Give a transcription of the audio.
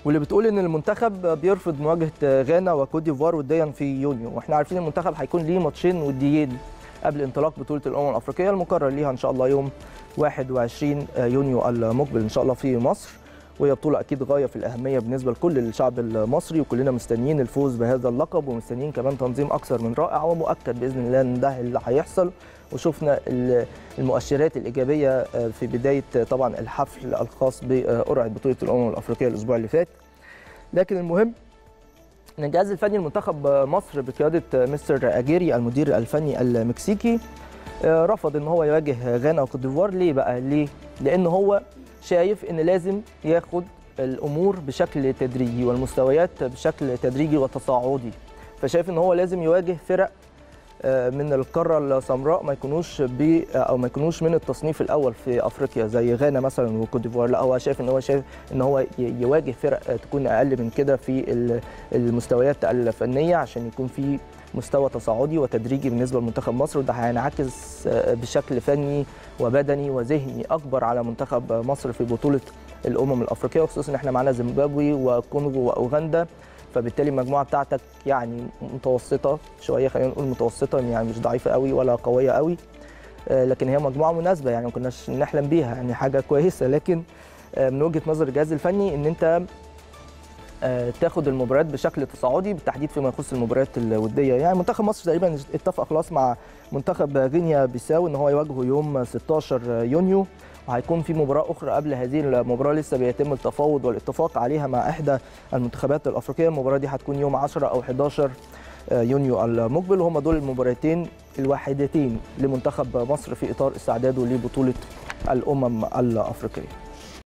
واللي بتقول ان المنتخب بيرفض مواجهه غانا وكوت ديفوار وديا في يونيو واحنا عارفين المنتخب هيكون ليه ماتشين وديين قبل انطلاق بطوله الامم الافريقيه المقرر ليها ان شاء الله يوم 21 يونيو المقبل ان شاء الله في مصر وهي بطوله اكيد غايه في الاهميه بالنسبه لكل الشعب المصري وكلنا مستنيين الفوز بهذا اللقب ومستنيين كمان تنظيم اكثر من رائع ومؤكد باذن الله ان ده اللي هيحصل وشفنا المؤشرات الايجابيه في بدايه طبعا الحفل الخاص بقرعه بطوله الامم الافريقيه الاسبوع اللي فات لكن المهم ان الجهاز الفني لمنتخب مصر بقياده مستر اجيري المدير الفني المكسيكي رفض ان هو يواجه غانا وكوت ديفوار ليه بقى ليه لان هو شايف ان لازم ياخد الامور بشكل تدريجي والمستويات بشكل تدريجي وتصاعدي فشايف ان هو لازم يواجه فرق من القاره السمراء ما يكونوش ب او ما يكونوش من التصنيف الاول في افريقيا زي غانا مثلا وكوت ديفوار لا هو شايف ان هو شايف ان هو يواجه فرق تكون اقل من كده في المستويات الفنيه عشان يكون في مستوى تصاعدي وتدريجي بالنسبه لمنتخب مصر وده هينعكس بشكل فني وبدني وذهني اكبر على منتخب مصر في بطوله الامم الافريقيه وخصوصا ان احنا معانا زيمبابوي وكونغو واوغندا فبالتالي المجموعه بتاعتك يعني متوسطه شويه خلينا نقول متوسطه يعني مش ضعيفه قوي ولا قويه قوي لكن هي مجموعه مناسبه يعني ما كناش نحلم بيها يعني حاجه كويسه لكن من وجهه نظر الجهاز الفني ان انت تاخد المباريات بشكل تصاعدي بالتحديد فيما يخص المباريات الوديه يعني منتخب مصر تقريبا اتفق خلاص مع منتخب غينيا بيساو ان هو يواجهه يوم 16 يونيو وهيكون في مباراه اخرى قبل هذه المباراه لسه بيتم التفاوض والاتفاق عليها مع احدى المنتخبات الافريقيه المباراه دي هتكون يوم 10 او 11 يونيو المقبل وهم دول المباراتين الوحيدتين لمنتخب مصر في اطار استعداده لبطوله الامم الافريقيه